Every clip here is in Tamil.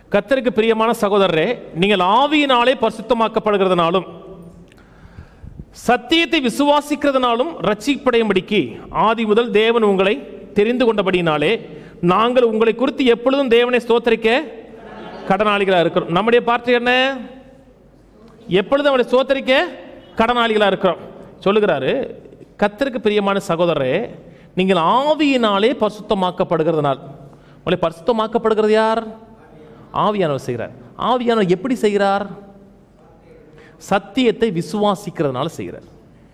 கத்தருக்கு பிரியமான சகோதரரே நீங்கள் ஆவியினாலே பரிசுத்தமாக்கப்படுகிறதுனாலும் சத்தியத்தை விசுவாசிக்கிறதுனாலும் ரட்சிப்படையும்படிக்கு ஆதி முதல் தேவன் உங்களை தெரிந்து கொண்டபடினாலே நாங்கள் உங்களை குறித்து எப்பொழுதும் தேவனை ஸ்தோத்தரிக்க கடனாளிகளாக இருக்கிறோம் நம்முடைய பார்ட்டி என்ன எப்பொழுதும் அவனை ஸ்தோத்தரிக்க கடனாளிகளாக இருக்கிறோம் சொல்லுகிறாரு கத்தருக்கு பிரியமான சகோதரரே நீங்கள் ஆவியினாலே பரிசுத்தமாக்கப்படுகிறதுனால் உங்களை பரிசுத்தமாக்கப்படுகிறது யார் ஆவியானவர் செய்கிறார் ஆவியானவர் எப்படி செய்கிறார் சத்தியத்தை விசுவாசிக்கிறதுனால செய்கிறார்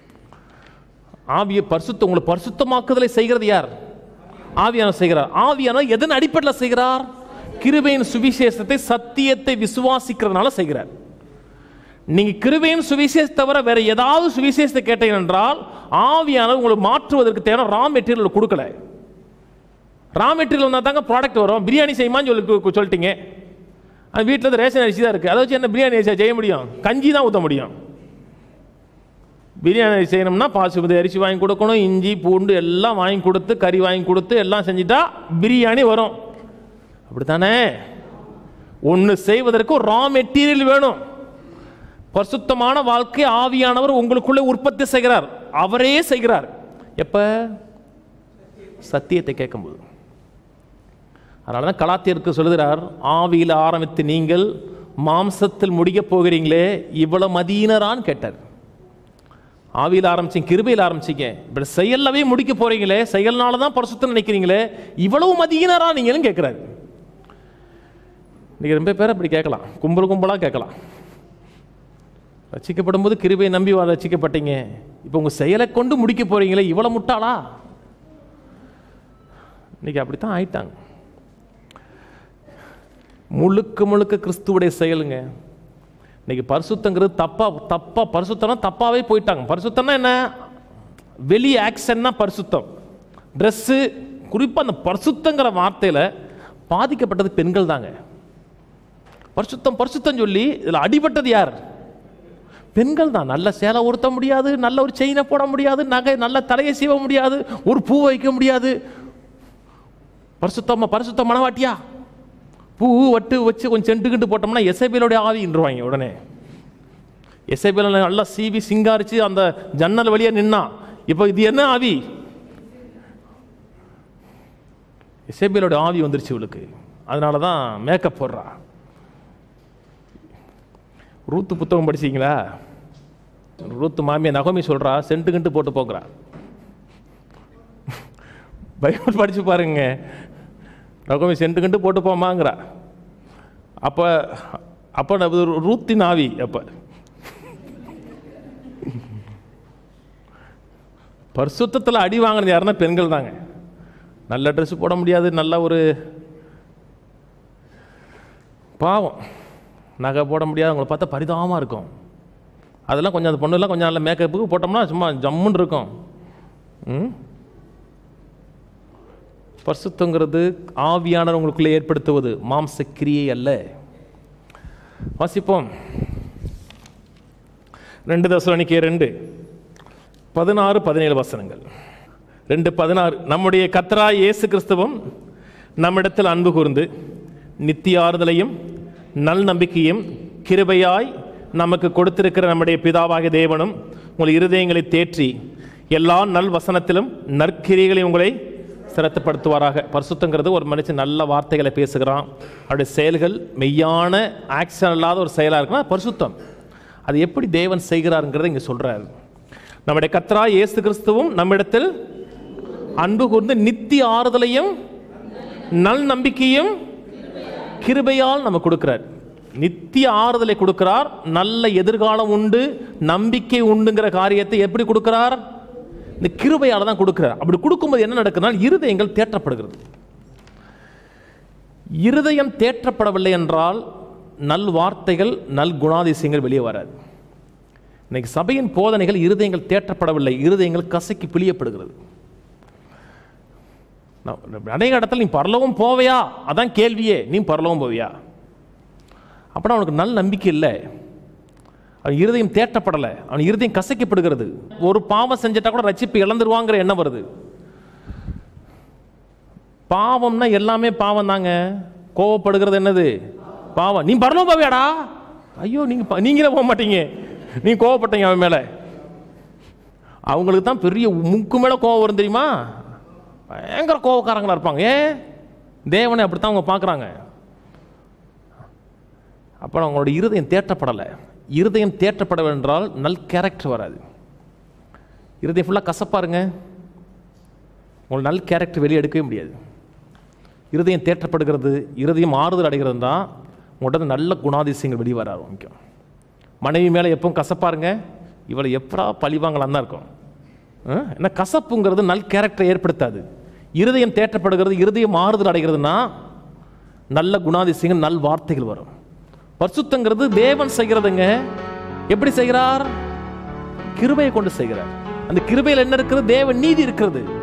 ஆவியை பரிசுத்த உங்களை பரிசுத்தமாக்குதலை செய்கிறது யார் ஆவியானவர் செய்கிறார் ஆவியானவர் எதன் அடிப்படையில் செய்கிறார் கிருபையின் சுவிசேஷத்தை சத்தியத்தை விசுவாசிக்கிறதுனால செய்கிறார் நீங்க கிருபையின் சுவிசேஷத்தை தவிர வேற ஏதாவது சுவிசேஷத்தை கேட்டீங்க என்றால் ஆவியானவர் உங்களை மாற்றுவதற்கு தேவை ரா மெட்டீரியல் கொடுக்கல ரா மெட்டீரியல் வந்தால் தாங்க ப்ராடக்ட் வரும் பிரியாணி செய்யுமான்னு சொல்லி சொல்லிட்டீங்க அது வீட்டில் இருந்து ரேஷன் அரிசி தான் இருக்குது அதை வச்சு என்ன பிரியாணி அரிசி செய்ய முடியும் கஞ்சி தான் ஊற்ற முடியும் பிரியாணி அரிசி செய்யணும்னா பாசுமதி அரிசி வாங்கி கொடுக்கணும் இஞ்சி பூண்டு எல்லாம் வாங்கி கொடுத்து கறி வாங்கி கொடுத்து எல்லாம் செஞ்சுட்டா பிரியாணி வரும் அப்படித்தானே ஒன்று செய்வதற்கு ஒரு ரா மெட்டீரியல் வேணும் பரிசுத்தமான வாழ்க்கை ஆவியானவர் உங்களுக்குள்ளே உற்பத்தி செய்கிறார் அவரே செய்கிறார் எப்ப சத்தியத்தை கேட்கும்போது அதனால தான் கலாத்தியருக்கு சொல்லுகிறார் ஆவியில் ஆரம்பித்து நீங்கள் மாம்சத்தில் முடிக்கப் போகிறீங்களே இவ்வளவு மதியினரான்னு கேட்டார் ஆவியில் ஆரம்பிச்சீங்க கிருபையில் ஆரம்பிச்சீங்க இப்படி செயல்லவே முடிக்க போறீங்களே செயல்னால தான் பரிசுத்தம் நினைக்கிறீங்களே இவ்வளவு மதியினரா நீங்களும் கேட்குறாரு இன்னைக்கு ரொம்ப பேர் அப்படி கேட்கலாம் கும்பல் கும்பலாக கேட்கலாம் ரசிக்கப்படும் போது கிருபையை நம்பி வா- ரசிக்கப்பட்டீங்க இப்போ உங்கள் செயலை கொண்டு முடிக்க போறீங்களே இவ்வளோ முட்டாளா இன்னைக்கு அப்படித்தான் ஆயிட்டாங்க முழுக்க முழுக்க கிறிஸ்துவுடைய செயலுங்க இன்னைக்கு பரிசுத்தங்கிறது தப்பா தப்பா பரிசுத்தம்னா தப்பாவே போயிட்டாங்க பரிசுத்தம்னா என்ன வெளி ஆக்ஷன்னா பரிசுத்தம் ட்ரெஸ்ஸு குறிப்பாக அந்த பரிசுத்தங்கிற வார்த்தையில் பாதிக்கப்பட்டது பெண்கள் தாங்க பரிசுத்தம் பரிசுத்தம் சொல்லி இதில் அடிபட்டது யார் பெண்கள் தான் நல்ல சேலை உடுத்த முடியாது நல்ல ஒரு செயினை போட முடியாது நகை நல்ல தலையை சீவ முடியாது ஒரு பூ வைக்க முடியாது பரிசுத்தமா பரிசுத்த மனவாட்டியா பூ வட்டு வச்சு கொஞ்சம் செண்டு கிண்டு போட்டோம்னா எசைபியலோடைய ஆவின்றுவாங்க உடனே எசைபியல நல்லா சீவி சிங்காரிச்சு அந்த ஜன்னல் வழியா நின்னா இப்போ இது என்ன ஆவி எசேபியலோட ஆவி வந்துருச்சு இவளுக்கு அதனால தான் மேக்கப் போடுறா ரூத்து புத்தகம் படிச்சீங்களா ரூத்து மாமியா நகோமி சொல்றா சென்ட்டு கிண்டு போட்டு போக்குறா பைபிள் படிச்சு பாருங்க நகோமி சென்ட்டு கிண்டு போட்டு போமாங்கிறா அப்போ அப்போ அது ஒரு ரூத்தின் ஆவி அப்போ பரிசுத்தத்தில் அடி வாங்கினது யாருன்னா பெண்கள் தாங்க நல்ல ட்ரெஸ் போட முடியாது நல்ல ஒரு பாவம் நகை போட முடியாது அவங்கள பார்த்தா பரிதாபமாக இருக்கும் அதெல்லாம் கொஞ்சம் அந்த பொண்ணுலாம் கொஞ்சம் நல்ல மேக்கப்புக்கு போட்டோம்னா சும்மா ஜம்முன்னு இருக்கும் ம் பரிசுத்தங்கிறது ஆவியானவர் உங்களுக்குள்ளே ஏற்படுத்துவது மாம்ச கிரியை அல்ல வாசிப்போம் ரெண்டு தசனிக்கே ரெண்டு பதினாறு பதினேழு வசனங்கள் ரெண்டு பதினாறு நம்முடைய கத்தரா இயேசு கிறிஸ்துவும் நம்மிடத்தில் அன்பு கூர்ந்து நித்திய ஆறுதலையும் நல் நம்பிக்கையும் கிருபையாய் நமக்கு கொடுத்திருக்கிற நம்முடைய பிதாவாகிய தேவனும் உங்கள் இருதயங்களை தேற்றி எல்லா நல் வசனத்திலும் நற்கிரிகளை உங்களை சிரத்தப்படுத்துவாராக பரிசுத்தங்கிறது ஒரு மனுஷன் நல்ல வார்த்தைகளை பேசுகிறான் அவருடைய செயல்கள் மெய்யான ஆக்ஷன் இல்லாத ஒரு செயலாக இருக்குன்னா அது பரிசுத்தம் அது எப்படி தேவன் செய்கிறாருங்கிறத இங்கே சொல்றாரு நம்முடைய கத்ரா இயேசு கிறிஸ்துவும் நம்மிடத்தில் அன்பு கூர்ந்து நித்திய ஆறுதலையும் நல் நம்பிக்கையும் கிருபையால் நம்ம கொடுக்கிறார் நித்திய ஆறுதலை கொடுக்கிறார் நல்ல எதிர்காலம் உண்டு நம்பிக்கை உண்டுங்கிற காரியத்தை எப்படி கொடுக்கிறார் இந்த கிருபையால தான் கொடுக்கிறார் அப்படி கொடுக்கும்போது என்ன நடக்குதுன்னா இருதயங்கள் தேற்றப்படுகிறது இருதயம் தேற்றப்படவில்லை என்றால் நல் வார்த்தைகள் நல் குணாதிசயங்கள் வெளியே வராது இன்னைக்கு சபையின் போதனைகள் இருதயங்கள் தேற்றப்படவில்லை இருதயங்கள் கசக்கி பிழியப்படுகிறது நான் அநேக இடத்துல நீ பரலவும் போவையா அதான் கேள்வியே நீ பரலவும் போவியா அப்படின்னா அவனுக்கு நல்ல நம்பிக்கை இல்லை அவன் இருதயம் தேட்டப்படலை அவன் இருதயம் கசக்கப்படுகிறது ஒரு பாவம் செஞ்சிட்டா கூட ரட்சிப்பு இழந்துருவாங்கிற எண்ணம் வருது பாவம்னா எல்லாமே பாவம் தாங்க கோவப்படுகிறது என்னது பாவம் நீ பரலோ பாவியாடா ஐயோ நீங்க ப- நீங்களே போக மாட்டீங்க நீங்க கோவப்பட்டீங்க அவன் மேல அவங்களுக்கு தான் பெரிய முக்கு மேல கோவம் வரும் தெரியுமா பயங்கர கோவக்காரங்களா இருப்பாங்க ஏன் தேவனை அப்படித்தான் அவங்க பார்க்குறாங்க அப்போ அவங்களோட இருதயம் தேற்றப்படலை இருதயம் தேற்றப்பட என்றால் நல் கேரக்டர் வராது இருதயம் ஃபுல்லாக கசப்பாருங்க உங்களுக்கு நல் கேரக்டர் வெளியே எடுக்கவே முடியாது இருதயம் தேற்றப்படுகிறது இருதயம் ஆறுதல் அடைகிறது தான் உங்களோட நல்ல குணாதிசயங்கள் வெளியே வர ஆரம்பிக்கும் மனைவி மேலே எப்பவும் கசப்பாருங்க இவளை எப்படா பழிவாங்கலாம் தான் இருக்கும் ஆ? ஏன்னா கசப்புங்கிறது நல் கேரக்டரை ஏற்படுத்தாது இருதயம் தேற்றப்படுகிறது இருதயம் ஆறுதல் அடைகிறதுனா நல்ல குணாதிசயங்கள் நல் வார்த்தைகள் வரும் பரிசுத்தங்கிறது தேவன் செய்கிறதுங்க எப்படி செய்கிறார் கிருபையை கொண்டு செய்கிறார் அந்த கிருபையில் என்ன இருக்கிறது தேவ நீதி இருக்கிறது